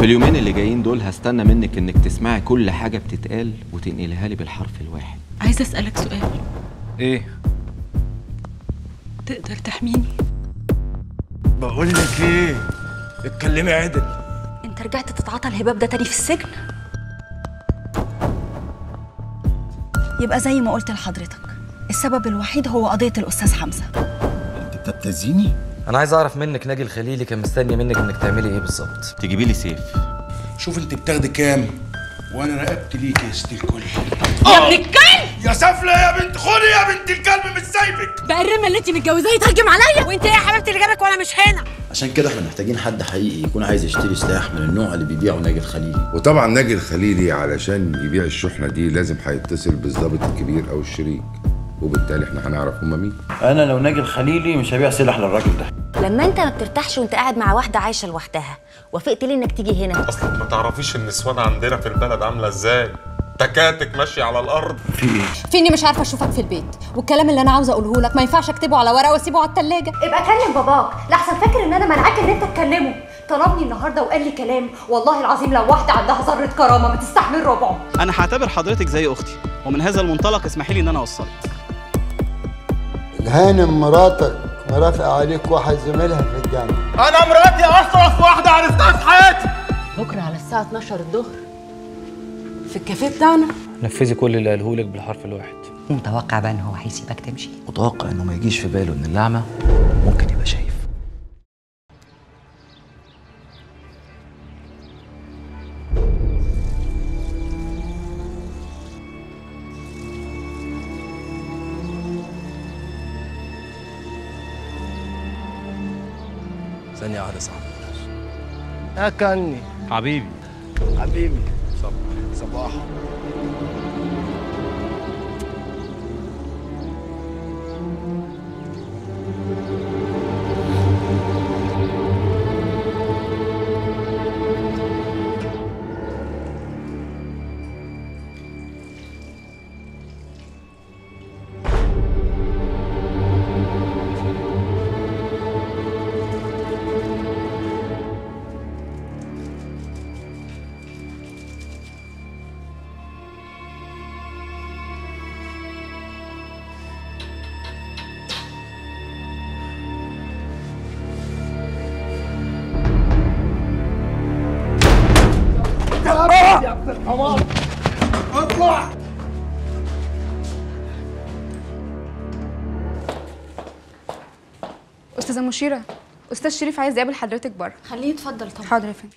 في اليومين اللي جايين دول هستنى منك انك تسمعي كل حاجه بتتقال وتنقلها لي بالحرف الواحد عايزه اسالك سؤال ايه تقدر تحميني بقول لك ايه اتكلمي عدل انت رجعت تتعاطى الهباب ده تاني في السجن يبقى زي ما قلت لحضرتك السبب الوحيد هو قضية الأستاذ حمزة انت بتبتزيني انا عايز اعرف منك ناجي الخليلي كان مستني منك انك تعملي ايه بالظبط تجيبي لي سيف شوف انت بتاخدي كام وانا رقبت ليك يا ست الكل يا ابن الكلب يا سفلة يا بنت خدي يا بنت الكلب مش سايبك بقى الرمه اللي انت متجوزاه يتهجم عليا وانت ايه يا حبيبتي اللي جابك وانا مش هنا عشان كده احنا محتاجين حد حقيقي يكون عايز يشتري سلاح من النوع اللي بيبيعه ناجي الخليلي وطبعا ناجي الخليلي علشان يبيع الشحنه دي لازم هيتصل بالظابط الكبير او الشريك وبالتالي احنا هنعرف هما مين انا لو ناجي الخليلي مش هبيع سلاح للراجل ده لما انت ما بترتاحش وانت قاعد مع واحدة عايشة لوحدها وافقت لي انك تيجي هنا اصلك ما تعرفيش النسوان عندنا في البلد عامله ازاي تكاتك ماشيه على الارض في ايه فيني مش عارفه اشوفك في البيت والكلام اللي انا عاوزه اقوله لك ما ينفعش اكتبه على ورقه واسيبه على الثلاجه ابقى كلم باباك لحسن فاكر ان انا منعاك ان انت تكلمه طلبني النهارده وقال لي كلام والله العظيم لو واحده عندها ذره كرامه ما تستحمل ربعه انا هعتبر حضرتك زي اختي ومن هذا المنطلق اسمحي لي ان انا اوصلك الهانم مراتك مرافقة عليك واحد زميلها في الجامعة انا مراتي اصرف واحده عرفتها في حياتي بكره على الساعه 12 الظهر في الكافيه بتاعنا نفذي كل اللي قاله لك بالحرف الواحد متوقع بقى ان هو هيسيبك تمشي متوقع انه ما يجيش في باله ان اللعمه ممكن يبقى شايف ثانيه واحده صح أكني حبيبي حبيبي صباح استاذه مشيره استاذ شريف عايز يقابل حضرتك بره خليه يتفضل طبعا حاضر يا فندم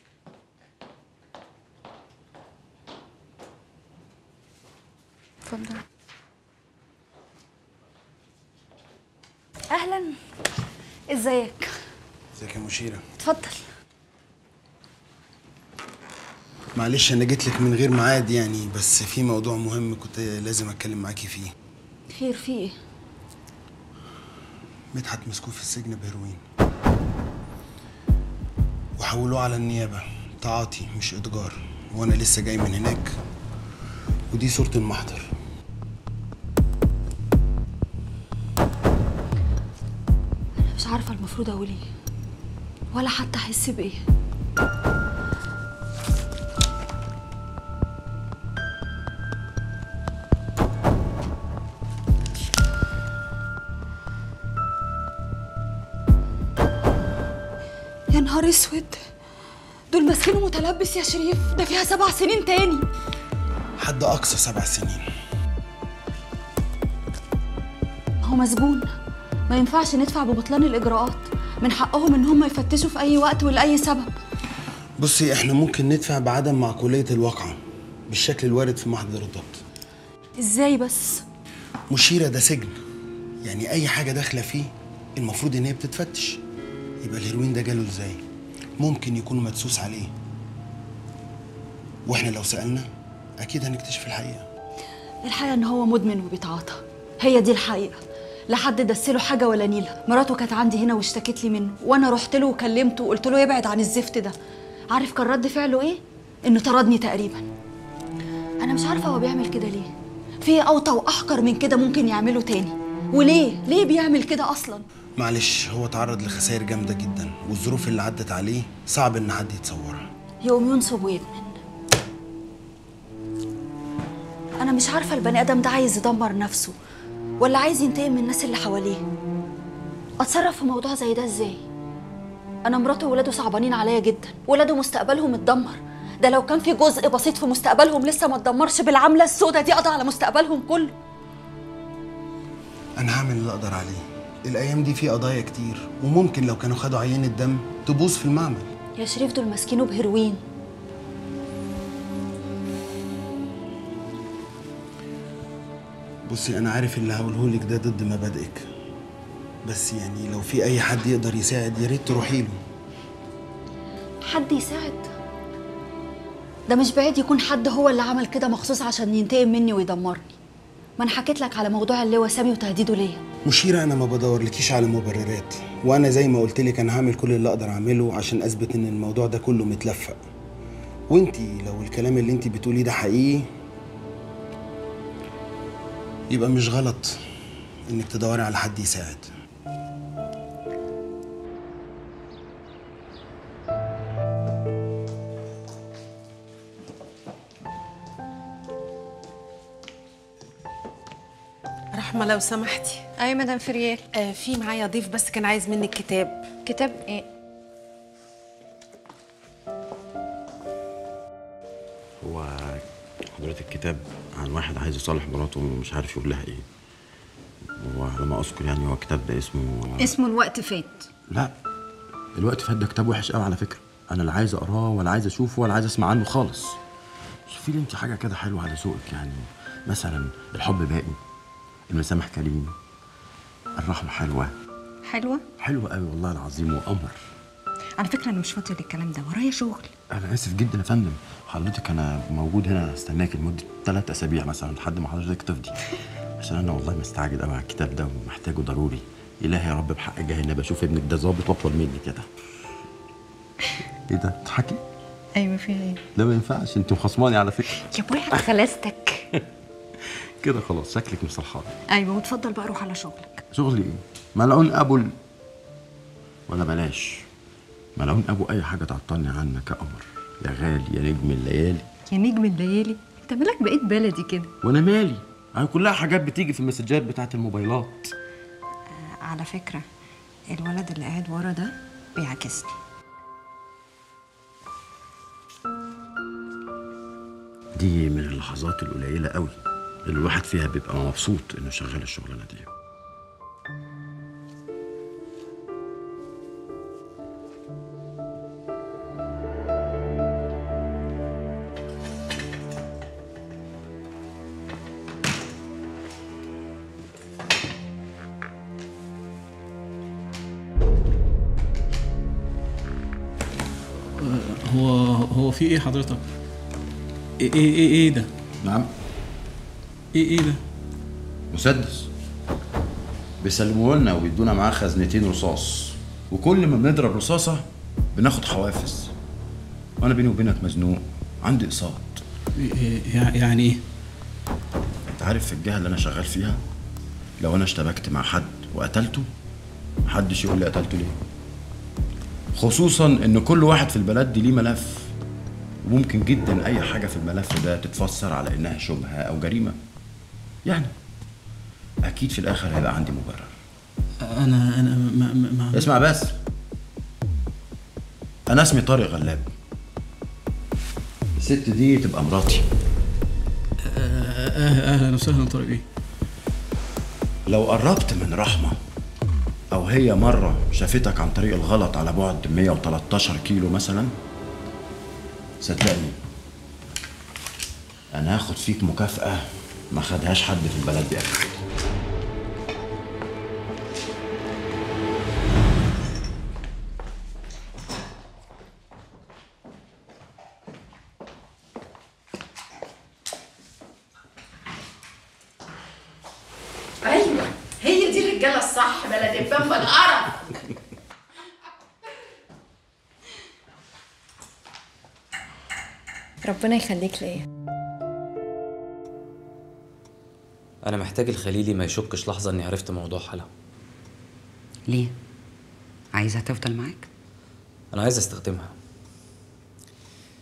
اتفضل اهلا ازيك ازيك يا مشيره اتفضل معلش انا جيت لك من غير ميعاد يعني بس في موضوع مهم كنت لازم اتكلم معاكي فيه خير في ايه مدحت مسكوه في السجن بهيروين وحولوه على النيابة تعاطي مش إتجار وأنا لسه جاي من هناك ودي صورة المحضر مش عارفه المفروض اقول ايه ولا حتى احس بايه يا نهار اسود دول ماسكينه متلبس يا شريف ده فيها سبع سنين تاني حد أقصى سبع سنين هو مسجون ما ينفعش ندفع ببطلان الإجراءات من حقهم إن هم يفتشوا في أي وقت ولأي سبب بصي احنا ممكن ندفع بعدم معقولية الواقعة بالشكل الوارد في محضر الضبط إزاي بس مشيرة ده سجن يعني أي حاجة داخلة فيه المفروض إن هي بتتفتش يبقى الهيروين ده جاله إزاي؟ ممكن يكون مدسوس عليه وإحنا لو سألنا أكيد هنكتشف الحقيقة الحقيقة إن هو مدمن وبيتعاطى هي دي الحقيقة لا حد دسله حاجة ولا نيلة مراته كانت عندي هنا واشتكت لي منه وأنا رحت له وكلمته وقلت له يبعد عن الزفت ده عارف كان رد فعله إيه؟ إنه طردني تقريبا أنا مش عارفة هو بيعمل كده ليه في أوطى وأحقر من كده ممكن يعمله تاني وليه؟ ليه بيعمل كده أصلا؟ معلش هو تعرض لخسائر جامدة جدا والظروف اللي عدت عليه صعب إن حد يتصورها يقوم ينصب ويدمن انا مش عارفه البني ادم ده عايز يدمر نفسه ولا عايز ينتقم من الناس اللي حواليه اتصرف في موضوع زي ده ازاي انا مراته وولاده صعبانين عليا جدا ولاده مستقبلهم اتدمر ده لو كان في جزء بسيط في مستقبلهم لسه ما اتدمرش بالعمله السوداء دي قضى على مستقبلهم كله انا هعمل اللي اقدر عليه الايام دي في قضايا كتير وممكن لو كانوا خدوا عينة دم تبوظ في المعمل يا شريف دول ماسكينه بهيروين بصي انا عارف اللي هقوله لك ده ضد مبادئك بس يعني لو في اي حد يقدر يساعد يا ريت تروحي له حد يساعد ده مش بعيد يكون حد هو اللي عمل كده مخصوص عشان ينتقم مني ويدمرني ما انا حكيت لك على موضوع اللواء سامي وتهديده ليا مشيرة انا ما بدورلكيش على مبررات وانا زي ما قلت لك انا هعمل كل اللي اقدر اعمله عشان اثبت ان الموضوع ده كله متلفق وانتي لو الكلام اللي انتي بتقوليه ده حقيقي يبقى مش غلط انك تدوري على حد يساعد رحمة لو سمحتي ايوه مدام فريال آه في معايا ضيف بس كان عايز منك كتاب كتاب ايه هو حضرتك كتاب عن واحد عايز يصالح مراته ومش عارف يقول لها ايه وعلى ما اذكر يعني هو كتاب ده اسمه اسمه الوقت فات لا الوقت فات ده كتاب وحش قوي على فكره انا لا عايز اقراه ولا عايز اشوفه ولا عايز اسمع عنه خالص شوفي لي انت حاجه كده حلوه على ذوقك يعني مثلا الحب باقي المسامح كريم الرحمه حلوه حلوه حلوه قوي والله العظيم وقمر على فكره انا مش فاضيه للكلام ده ورايا شغل انا اسف جدا يا فندم حضرتك انا موجود هنا استناك لمده ثلاث اسابيع مثلا لحد ما حضرتك تفضي عشان انا والله مستعجل قوي على الكتاب ده ومحتاجه ضروري الهي يا رب بحق جاي النبي اشوف ابنك ده ظابط واطول مني كده ايه ده بتضحكي ايوه في ايه لا ما ينفعش انت مخصماني على فكره يا ابويا على خلاصتك كده خلاص شكلك مش صلحان ايوه وتفضل بقى روح على شغلك شغلي ايه ملعون ابو ال... ولا بلاش ملعون ابو اي حاجه تعطلني عنك يا قمر يا غالي يا نجم الليالي يا نجم الليالي انت مالك بقيت بلدي كده وانا مالي يعني كلها حاجات بتيجي في المسجات بتاعت الموبايلات على فكره الولد اللي قاعد ورا ده بيعاكسني دي من اللحظات القليله قوي اللي الواحد فيها بيبقى مبسوط انه شغال الشغلانه دي هو هو في ايه حضرتك؟ ايه ايه ايه, إيه ده؟ نعم ايه ايه ده؟ مسدس بيسلموه لنا وبيدونا معاه خزنتين رصاص وكل ما بنضرب رصاصه بناخد حوافز وانا بيني وبينك مزنوق عندي اقساط إيه- إيه- يع- يعني ايه؟ انت عارف في الجهه اللي انا شغال فيها لو انا اشتبكت مع حد وقتلته محدش يقول لي قتلته ليه خصوصا ان كل واحد في البلد دي ليه ملف وممكن جدا اي حاجه في الملف ده تتفسر على انها شبهه او جريمه يعني اكيد في الاخر هيبقى عندي مبرر انا انا ما ما ما اسمع بس انا اسمي طارق غلاب الست دي تبقى مراتي آه، آه، اهلا وسهلا طارق بيه لو قربت من رحمة أو هي مرة شافتك عن طريق الغلط على بعد 113 كيلو مثلا صدقني أنا هاخد فيك مكافأة ما خدهاش حد في البلد دي قبل كده. ايوه هي دي الرجاله الصح بلا دبان ولا قرف ربنا يخليك ليا انا محتاج الخليلي ما يشكش لحظه اني عرفت موضوع حلا ليه؟ عايزها تفضل معاك؟ انا عايز استخدمها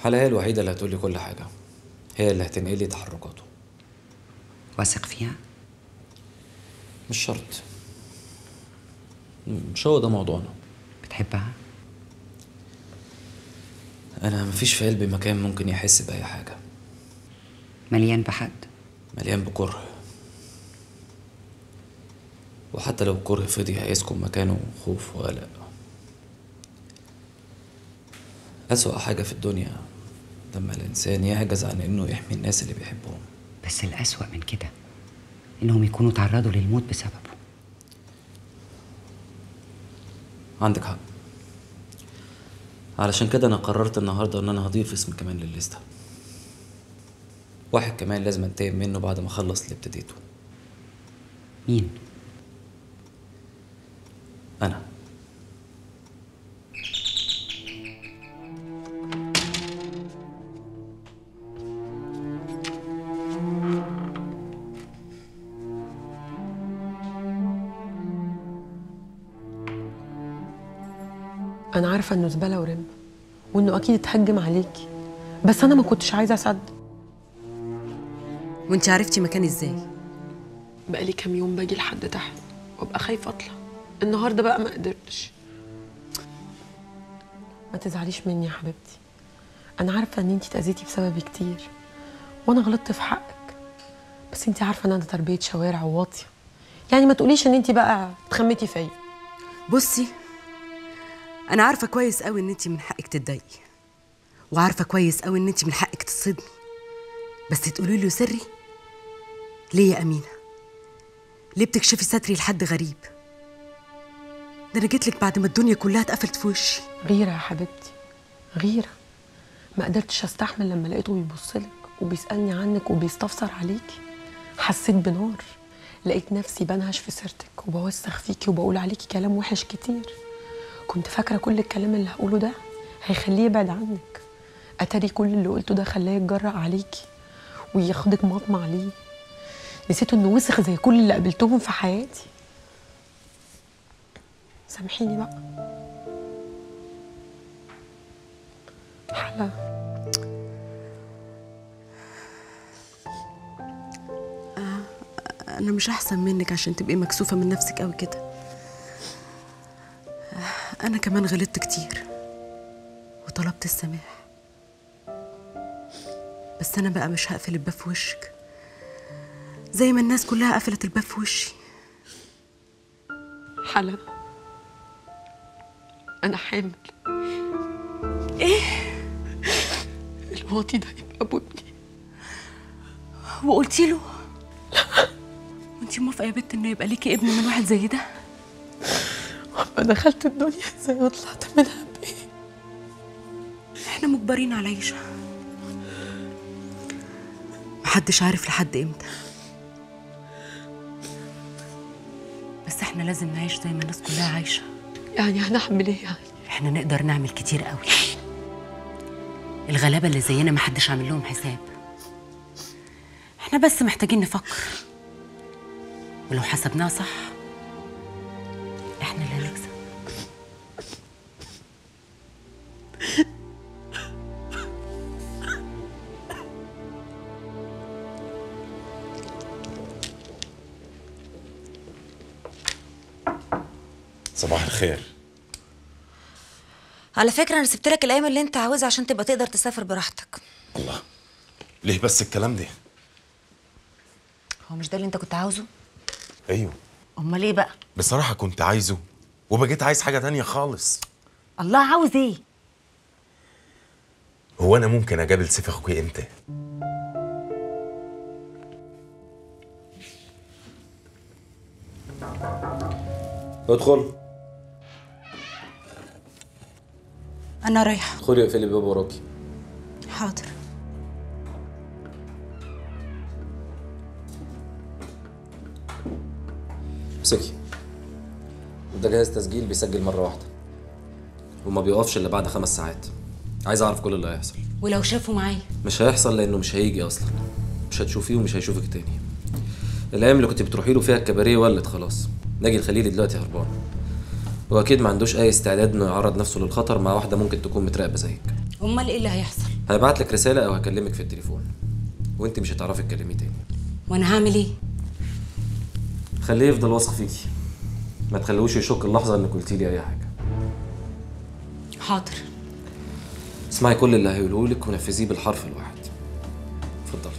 حلا هي الوحيدة اللي هتقولي كل حاجة هي اللي هتنقلي تحركاته واثق فيها مش شرط مش هو ده موضوعنا بتحبها أنا مفيش في قلبي مكان ممكن يحس بأي حاجة مليان بحد مليان بكره وحتى لو الكره فضي هيسكن مكانه خوف وقلق أسوأ حاجة في الدنيا لما الإنسان يعجز عن إنه يحمي الناس اللي بيحبهم بس الأسوأ من كده إنهم يكونوا تعرضوا للموت بسببه عندك حق علشان كده أنا قررت النهاردة إن أنا هضيف اسم كمان للليستة واحد كمان لازم انتقم منه بعد ما أخلص اللي ابتديته مين؟ أنا انا عارفه انه زباله ورم وانه اكيد اتهجم عليكي بس انا ما كنتش عايزه اصدق وانت عرفتي مكاني ازاي بقالي كام يوم باجي لحد تحت وابقى خايفه اطلع النهارده بقى ما قدرتش ما تزعليش مني يا حبيبتي انا عارفه ان انتي اتاذيتي بسببي كتير وانا غلطت في حقك بس انتي عارفه ان انا تربيه شوارع وواطيه يعني ما تقوليش ان انتي بقى اتخمتي فيا بصي انا عارفه كويس قوي ان انت من حقك تتضايقي وعارفه كويس قوي ان انت من حقك تصدمي بس تقولي له سري ليه يا امينه ليه بتكشفي ستري لحد غريب ده انا جيت لك بعد ما الدنيا كلها اتقفلت في وشي غيره يا حبيبتي غيره ما قدرتش استحمل لما لقيته بيبصلك وبيسالني عنك وبيستفسر عليكي حسيت بنار لقيت نفسي بنهش في سيرتك وبوسخ فيكي وبقول عليكي كلام وحش كتير كنت فاكره كل الكلام اللي هقوله ده هيخليه يبعد عنك اتاري كل اللي قلته ده خلاه يتجرأ عليكي وياخدك مطمع ليه نسيت انه وسخ زي كل اللي قابلتهم في حياتي سامحيني بقى حلا انا مش احسن منك عشان تبقي مكسوفه من نفسك قوي كده انا كمان غلطت كتير وطلبت السماح بس انا بقى مش هقفل الباب في وشك زي ما الناس كلها قفلت الباب في وشي حلا انا حامل ايه الواطي ده يبقى ابو ابني وقلتي له لا وانتي موافقه يا بنت انه يبقى ليكي ابن من واحد زي ده ما دخلت الدنيا ازاي وطلعت منها بايه احنا مجبرين على عيشه محدش عارف لحد امتى بس احنا لازم نعيش زي ما الناس كلها عايشه يعني هنعمل ايه يعني احنا نقدر نعمل كتير قوي الغلابه اللي زينا محدش عامل لهم حساب احنا بس محتاجين نفكر ولو حسبناها صح احنا اللي هنكسب صباح الخير على فكرة أنا سبت لك الأيام اللي أنت عاوزها عشان تبقى تقدر تسافر براحتك الله ليه بس الكلام ده هو مش ده اللي أنت كنت عاوزه؟ ايوه أمال إيه بقى؟ بصراحة كنت عايزه وبقيت عايز حاجة تانية خالص الله عاوز إيه؟ هو أنا ممكن أقابل سيف أخوي إمتى؟ ادخل انا رايحه ادخلي اقفلي الباب وراكي حاضر امسكي ده جهاز تسجيل بيسجل مرة واحدة وما بيقفش إلا بعد خمس ساعات عايز أعرف كل اللي هيحصل ولو شافوا معايا مش هيحصل لأنه مش هيجي أصلا مش هتشوفيه ومش هيشوفك تاني الأيام اللي كنت بتروحي له فيها الكباريه ولت خلاص ناجي الخليلي دلوقتي هربان واكيد ما عندوش اي استعداد انه يعرض نفسه للخطر مع واحده ممكن تكون متراقبه زيك امال ايه اللي هيحصل هيبعت لك رساله او هكلمك في التليفون وانت مش هتعرفي تكلميه تاني وانا هعمل ايه خليه يفضل واثق فيكي ما تخليهوش يشك اللحظه انك قلتي لي اي حاجه حاضر اسمعي كل اللي هيقوله لك ونفذيه بالحرف الواحد اتفضلي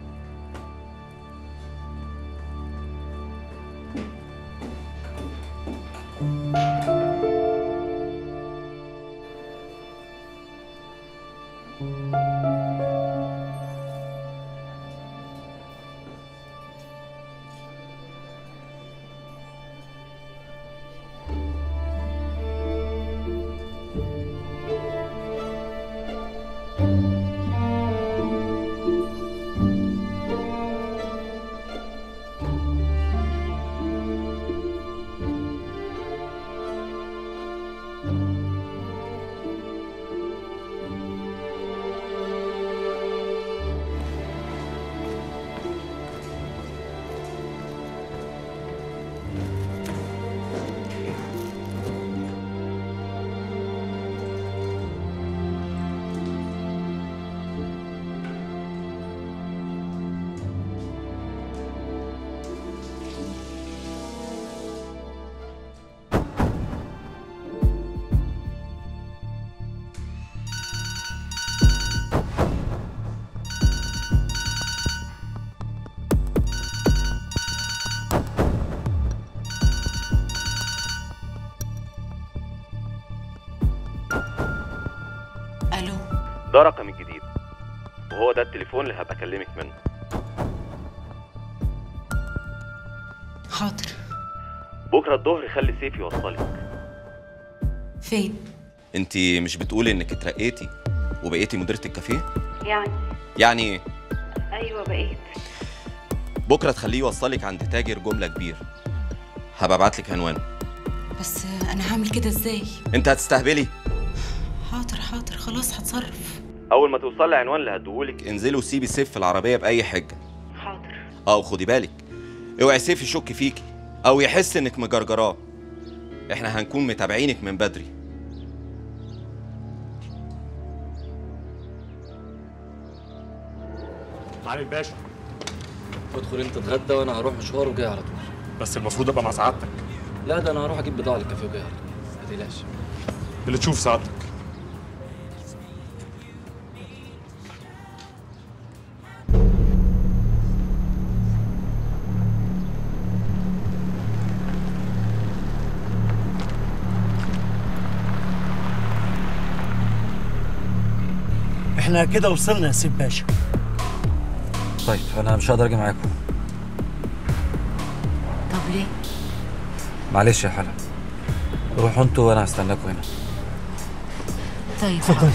الو ده رقمي الجديد وهو ده التليفون اللي هبقى اكلمك منه حاضر بكره الظهر خلي سيف يوصلك فين انت مش بتقولي انك اترقيتي وبقيتي مديرة الكافيه يعني يعني ايه ايوه بقيت بكره تخليه يوصلك عند تاجر جمله كبير هبقى ابعت لك عنوانه بس انا هعمل كده ازاي انت هتستهبلي حاضر حاضر خلاص هتصرف اول ما توصل العنوان اللي هديهولك انزلي وسيبي سيف في العربيه باي حجه حاضر اه وخدي بالك اوعي سيف يشك فيكي او يحس انك مجرجراه احنا هنكون متابعينك من بدري علي الباشا ادخل انت اتغدى وانا هروح مشوار وجاي على طول بس المفروض ابقى مع سعادتك لا ده انا هروح اجيب بضاعه للكافيه وجاي على طول ما تقلقش اللي تشوف سعادتك احنا كده وصلنا يا سيد باشا طيب انا مش هقدر اجي معاكم طب ليه معلش يا حلا روحوا انتوا وانا هستناكم هنا طيب اتفضل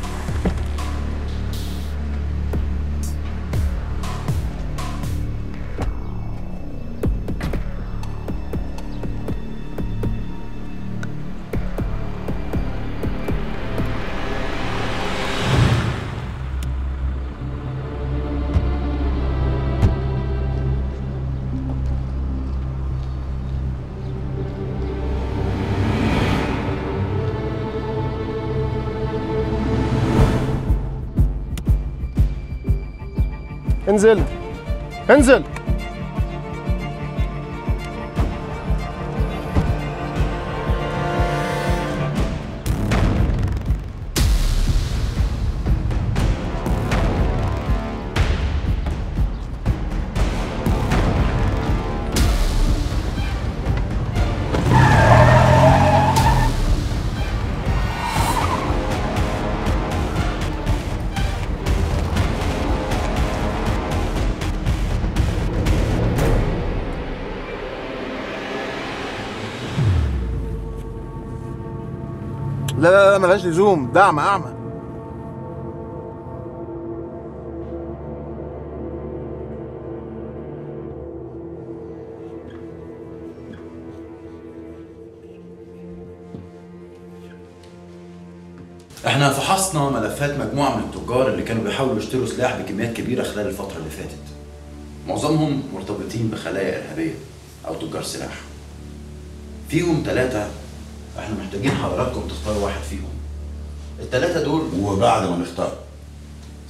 انزل انزل لا لا لا ملهاش لزوم ده اعمى اعمى احنا فحصنا ملفات مجموعه من التجار اللي كانوا بيحاولوا يشتروا سلاح بكميات كبيره خلال الفتره اللي فاتت معظمهم مرتبطين بخلايا ارهابيه او تجار سلاح فيهم ثلاثه احنا محتاجين حضراتكم تختاروا واحد فيهم الثلاثه دول وبعد ما نختار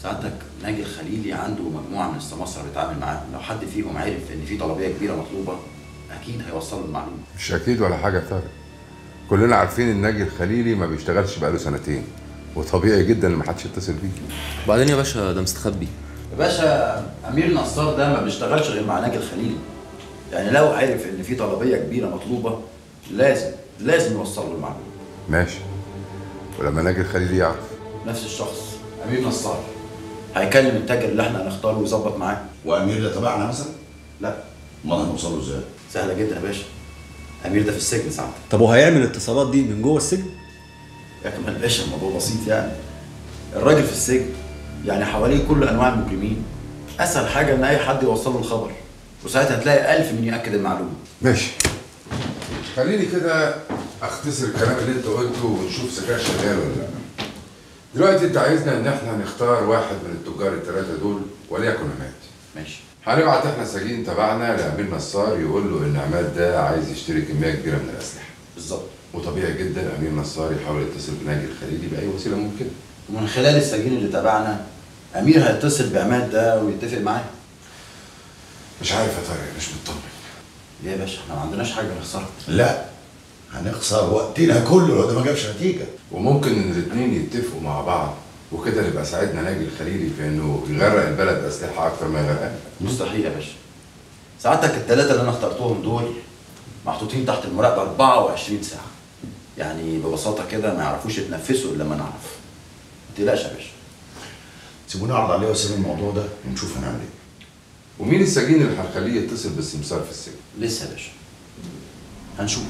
سعادتك ناجي الخليلي عنده مجموعه من السماسره بيتعامل معاهم لو حد فيهم عرف ان في طلبيه كبيره مطلوبه اكيد هيوصلوا المعلومه مش اكيد ولا حاجه يا طارق كلنا عارفين ان ناجي الخليلي ما بيشتغلش بقاله سنتين وطبيعي جدا ان محدش يتصل بيه وبعدين يا باشا ده مستخبي يا باشا امير نصار ده ما بيشتغلش غير مع ناجي الخليلي يعني لو عرف ان في طلبيه كبيره مطلوبه لازم لازم يوصل له المعلومه ماشي ولما ناجي الخليلي يعرف نفس الشخص امير نصار هيكلم التاجر اللي احنا هنختاره ويظبط معاه وامير ده تبعنا مثلا؟ لا امال هنوصل له ازاي؟ سهله جدا يا باشا امير ده في السجن ساعتها طب وهيعمل الاتصالات دي من جوه السجن؟ يا كمان باشا الموضوع بسيط يعني الراجل في السجن يعني حواليه كل انواع المجرمين اسهل حاجه ان اي حد يوصل له الخبر وساعتها هتلاقي ألف من ياكد المعلومه ماشي خليني كده اختصر الكلام اللي انت قلته ونشوف سكاك شغال ولا لا دلوقتي انت عايزنا ان احنا نختار واحد من التجار الثلاثه دول وليكن عماد ماشي هنبعت احنا سجين تبعنا لامير نصار يقول له ان عماد ده عايز يشتري كميه كبيره من الاسلحه بالظبط وطبيعي جدا امير نصار يحاول يتصل بناجي الخليلي باي وسيله ممكنه ومن خلال السجين اللي تبعنا امير هيتصل بعماد ده ويتفق معاه مش عارف يا طارق مش مطمن ليه يا باشا احنا ما عندناش حاجه نخسرها لا هنخسر وقتنا كله لو ده ما جابش نتيجه وممكن ان الاثنين يتفقوا مع بعض وكده نبقى ساعدنا ناجي الخليلي في انه يغرق البلد اسلحه اكتر ما يغرقها مستحيل يا باشا سعادتك الثلاثه اللي انا اخترتهم دول محطوطين تحت المراقبه 24 ساعه يعني ببساطه كده ما يعرفوش يتنفسوا الا لما نعرف ما تقلقش يا باشا سيبوني اعرض عليه واسيب الموضوع ده ونشوف هنعمل ايه ومين السجين اللي هنخليه يتصل بالسمسار في السجن لسه يا باشا هنشوف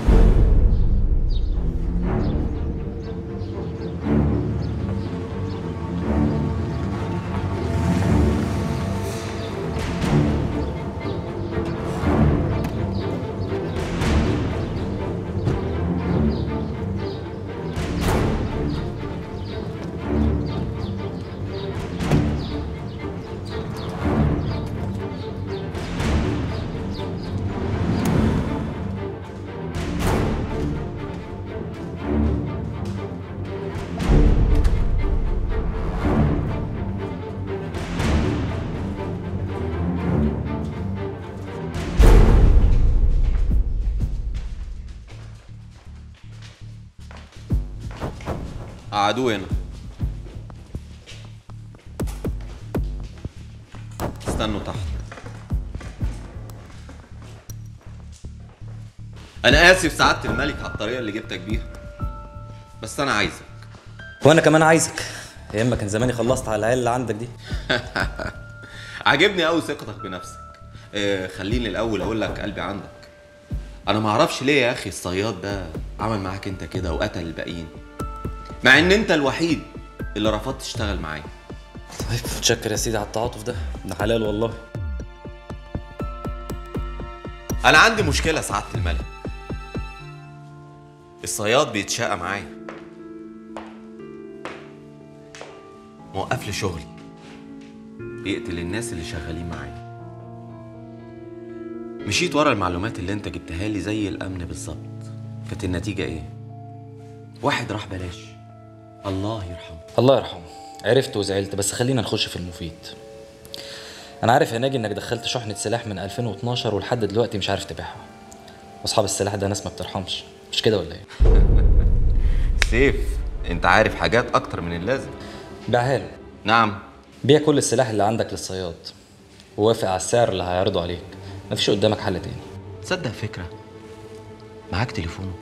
قعدوه هنا استنوا تحت انا اسف سعاده الملك على الطريقه اللي جبتك بيها بس انا عايزك وانا كمان عايزك يا اما كان زماني خلصت على العيال اللي عندك دي عاجبني قوي ثقتك بنفسك آه خليني الاول اقول لك قلبي عندك انا ما اعرفش ليه يا اخي الصياد ده عمل معاك انت كده وقتل الباقيين مع ان انت الوحيد اللي رفضت تشتغل معايا طيب متشكر يا سيدي على التعاطف ده ده حلال والله انا عندي مشكله سعاده الملك الصياد بيتشاقى معايا موقف لي شغلي بيقتل الناس اللي شغالين معايا مشيت ورا المعلومات اللي انت جبتها لي زي الامن بالظبط كانت النتيجه ايه واحد راح بلاش الله يرحمه الله يرحمه عرفت وزعلت بس خلينا نخش في المفيد انا عارف يا ناجي انك دخلت شحنة سلاح من 2012 ولحد دلوقتي مش عارف تبيعها واصحاب السلاح ده ناس ما بترحمش مش كده ولا ايه سيف انت عارف حاجات اكتر من اللازم بيعها له نعم بيع كل السلاح اللي عندك للصياد ووافق على السعر اللي هيعرضه عليك مفيش قدامك حل تاني تصدق فكره معاك تليفونه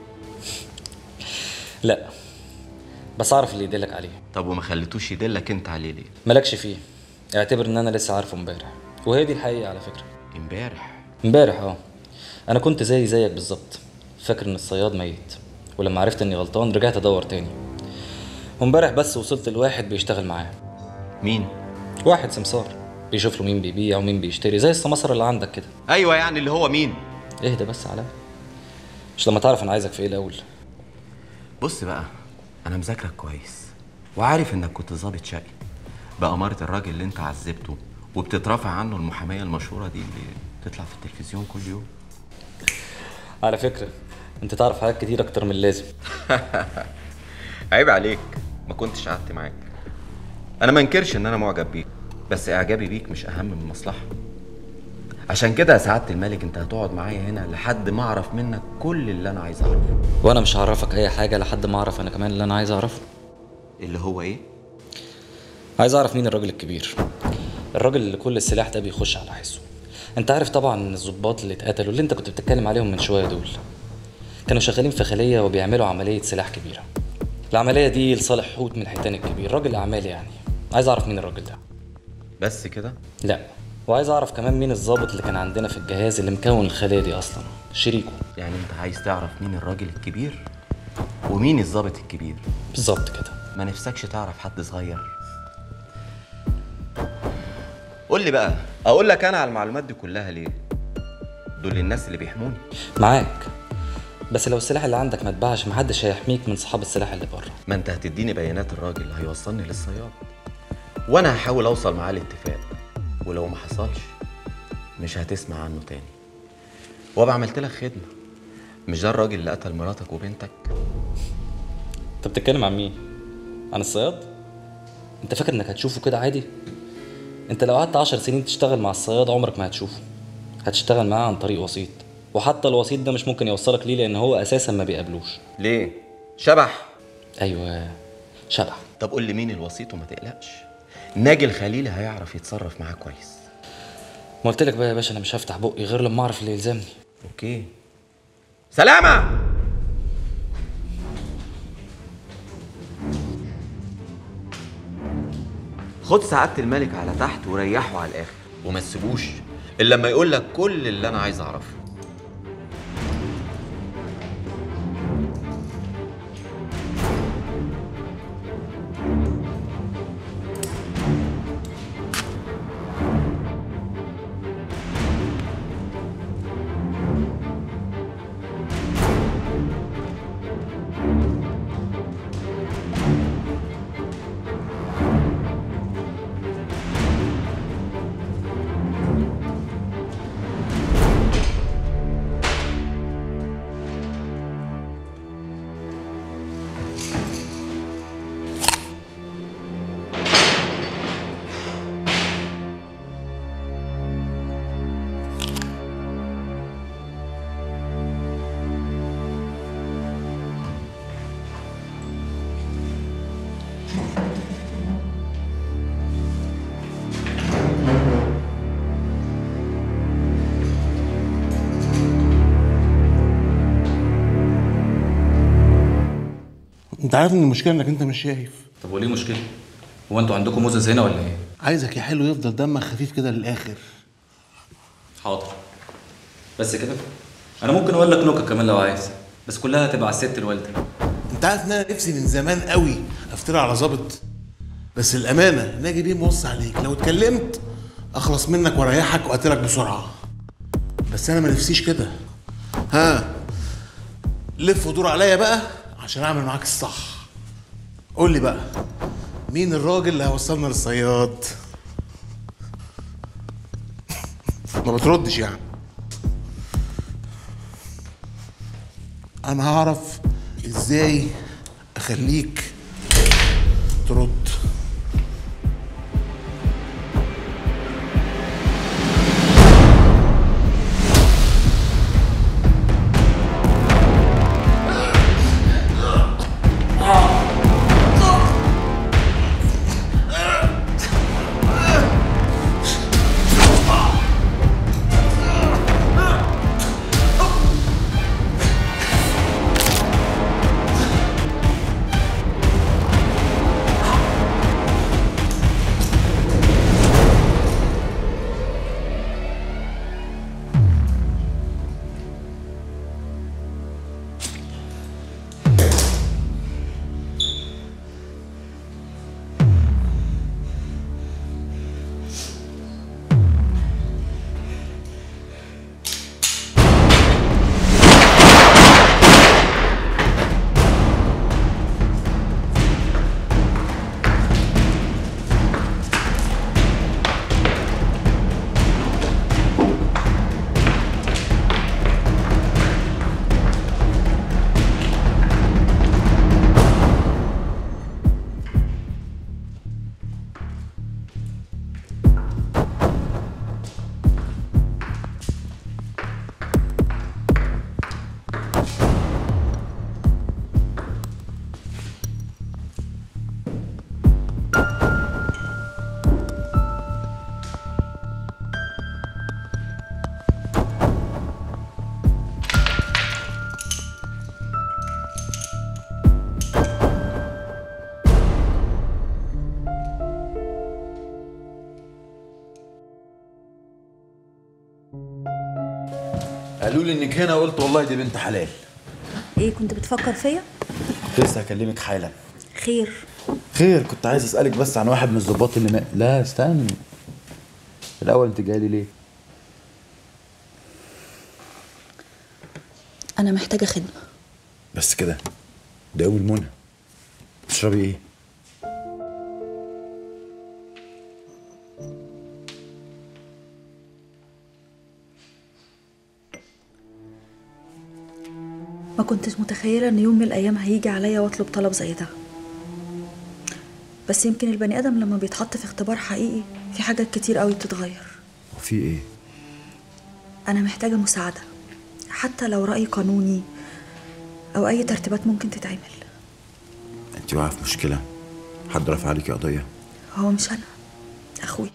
لا بس اعرف اللي يدلك عليه طب وما خليتوش يدلك انت عليه ليه مالكش فيه اعتبر ان انا لسه عارفه امبارح وهي دي الحقيقه على فكره امبارح امبارح اه انا كنت زي زيك بالظبط فاكر ان الصياد ميت ولما عرفت اني غلطان رجعت ادور تاني وامبارح بس وصلت لواحد بيشتغل معاه مين واحد سمسار بيشوف له مين بيبيع ومين بيشتري زي السماسرة اللي عندك كده ايوه يعني اللي هو مين اهدى بس عليا مش لما تعرف انا عايزك في ايه الاول بص بقى انا مذاكرك كويس وعارف انك كنت ظابط شقي بأمارة الراجل اللي انت عذبته وبتترافع عنه المحامية المشهورة دي اللي بتطلع في التلفزيون كل يوم على فكرة انت تعرف حاجات كتير اكتر من اللازم عيب عليك ما كنتش قعدت معاك انا ما انكرش ان انا معجب بيك بس اعجابي بيك مش اهم من المصلحه عشان كده يا سعاده الملك انت هتقعد معايا هنا لحد ما اعرف منك كل اللي انا عايز اعرفه وانا مش هعرفك اي حاجه لحد ما اعرف انا كمان اللي انا عايز اعرفه اللي هو ايه عايز اعرف مين الراجل الكبير الراجل اللي كل السلاح ده بيخش على حسه انت عارف طبعا ان الضباط اللي اتقتلوا اللي انت كنت بتتكلم عليهم من شويه دول كانوا شغالين في خليه وبيعملوا عمليه سلاح كبيره العمليه دي لصالح حوت من الحيتان الكبير راجل اعمال يعني عايز اعرف مين الراجل ده بس كده لا وعايز اعرف كمان مين الضابط اللي كان عندنا في الجهاز اللي مكون الخليه دي اصلا شريكه يعني انت عايز تعرف مين الراجل الكبير ومين الضابط الكبير بالظبط كده ما نفسكش تعرف حد صغير قول لي بقى اقول لك انا على المعلومات دي كلها ليه دول الناس اللي بيحموني معاك بس لو السلاح اللي عندك ما اتباعش محدش هيحميك من صحاب السلاح اللي بره ما انت هتديني بيانات الراجل اللي هيوصلني للصياد وانا هحاول اوصل معاه لاتفاق ولو ما حصلش مش هتسمع عنه تاني وابقى عملت لك خدمه مش ده الراجل اللي قتل مراتك وبنتك انت بتتكلم عن مين عن الصياد انت فاكر انك هتشوفه كده عادي انت لو قعدت عشر سنين تشتغل مع الصياد عمرك ما هتشوفه هتشتغل معاه عن طريق وسيط وحتى الوسيط ده مش ممكن يوصلك ليه لان هو اساسا ما بيقابلوش ليه شبح ايوه شبح طب قول لي مين الوسيط وما تقلقش ناجي الخليلي هيعرف يتصرف معاه كويس ما قلت لك بقى يا باشا انا مش هفتح بقي غير لما اعرف اللي يلزمني اوكي سلامة خد سعادة الملك على تحت وريحه على الآخر وما تسيبوش إلا لما يقول لك كل اللي أنا عايز أعرفه انت عارف ان المشكله انك انت مش شايف طب وليه مشكله هو انتوا عندكم موزز هنا ولا ايه عايزك يا حلو يفضل دمك خفيف كده للاخر حاضر بس كده انا ممكن اقول لك نكت كمان لو عايز بس كلها هتبقى على الست الوالده انت عارف ان انا نفسي من زمان قوي افتري على ظابط بس الامانه ناجي بيه موصي عليك لو اتكلمت اخلص منك واريحك واقتلك بسرعه بس انا ما نفسيش كده ها لف ودور عليا بقى عشان اعمل معاك الصح قول لي بقى مين الراجل اللي هيوصلنا للصياد ما بتردش يعني انا هعرف ازاي اخليك ترد Ah! قالوا لي انك هنا قلت والله دي بنت حلال ايه كنت بتفكر فيا لسه هكلمك حالا خير خير كنت عايز اسالك بس عن واحد من الظباط اللي ما... لا استني الاول انت جاي لي ليه انا محتاجه خدمه بس كده ده اول منى تشربي ايه ما كنتش متخيله ان يوم من الايام هيجي عليا واطلب طلب زي ده بس يمكن البني ادم لما بيتحط في اختبار حقيقي في حاجات كتير قوي بتتغير وفي ايه انا محتاجه مساعده حتى لو راي قانوني او اي ترتيبات ممكن تتعمل انت واقعه في مشكله حد رفع عليكي قضيه هو مش انا اخويا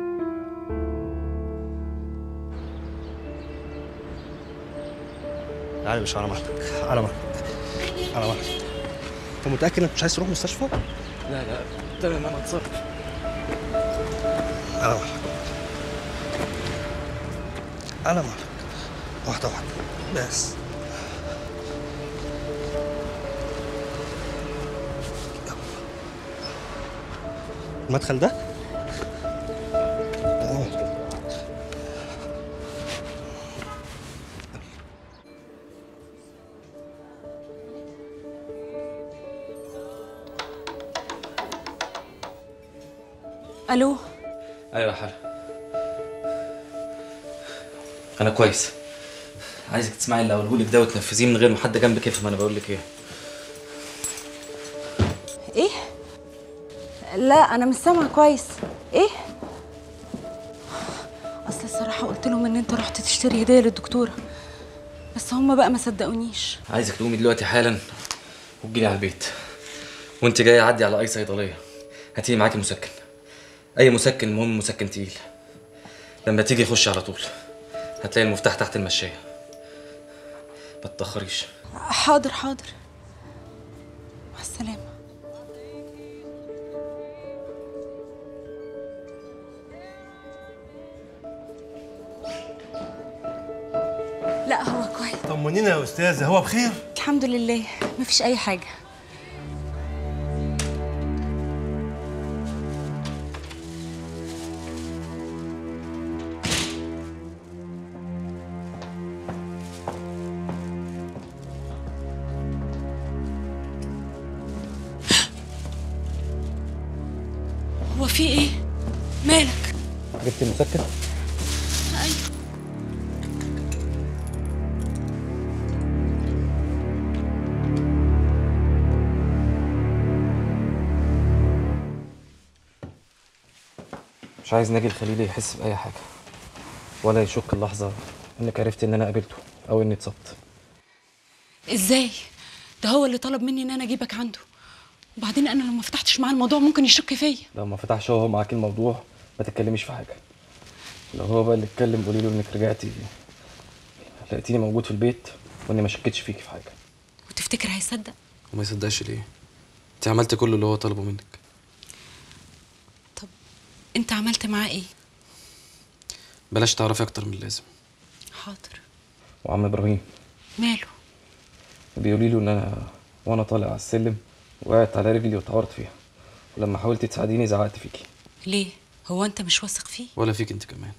تعالى مش على مرتك على مرتك على مرتك انت متاكد انك مش عايز تروح مستشفى لا لا تمام انا اتصرف على مرتك على مرتك واحده واحده بس المدخل ده أهو. الو ايوه يا حلا انا كويس عايزك تسمعي اللي هقوله لك ده وتنفذيه من غير ما حد جنبك يفهم انا بقول لك ايه ايه لا انا مش سامعه كويس ايه اصل الصراحه قلت لهم ان انت رحت تشتري هديه للدكتوره بس هم بقى ما صدقونيش عايزك تقومي دلوقتي حالا وتجيلي على البيت وانت جاي عدي على اي صيدليه هاتيلي معاكي مسكن اي مسكن المهم مسكن تقيل لما تيجي خش على طول هتلاقي المفتاح تحت المشايه ما تتاخريش حاضر حاضر مع السلامه لا هو كويس طمنينا يا استاذه هو بخير الحمد لله مفيش اي حاجه هو في ايه مالك جبت المسكن ايوه مش عايز ناجي الخليلي يحس باي حاجه ولا يشك اللحظه انك عرفتي ان انا قابلته او اني اتصبت ازاي ده هو اللي طلب مني ان انا اجيبك عنده وبعدين انا لو ما فتحتش معاه الموضوع ممكن يشك فيا لو ما فتحش هو معاك الموضوع ما تتكلميش في حاجه لو هو بقى اللي اتكلم قولي له انك رجعتي لقيتيني موجود في البيت واني ما شكتش فيكي في حاجه وتفتكر هيصدق وما يصدقش ليه انت عملت كل اللي هو طلبه منك انت عملت معاه ايه بلاش تعرفي اكتر من اللازم حاضر وعم ابراهيم ماله بيقولي له ان انا وانا طالع على السلم وقعت على رجلي واتعورت فيها ولما حاولتي تساعديني زعقت فيكي ليه هو انت مش واثق فيه ولا فيك انت كمان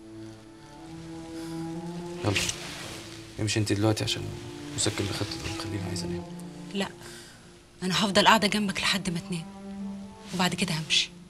يلا امشي انت دلوقتي عشان مسكن اللي خدته ده مخليني عايز انام لا انا هفضل قاعده جنبك لحد ما تنام وبعد كده همشي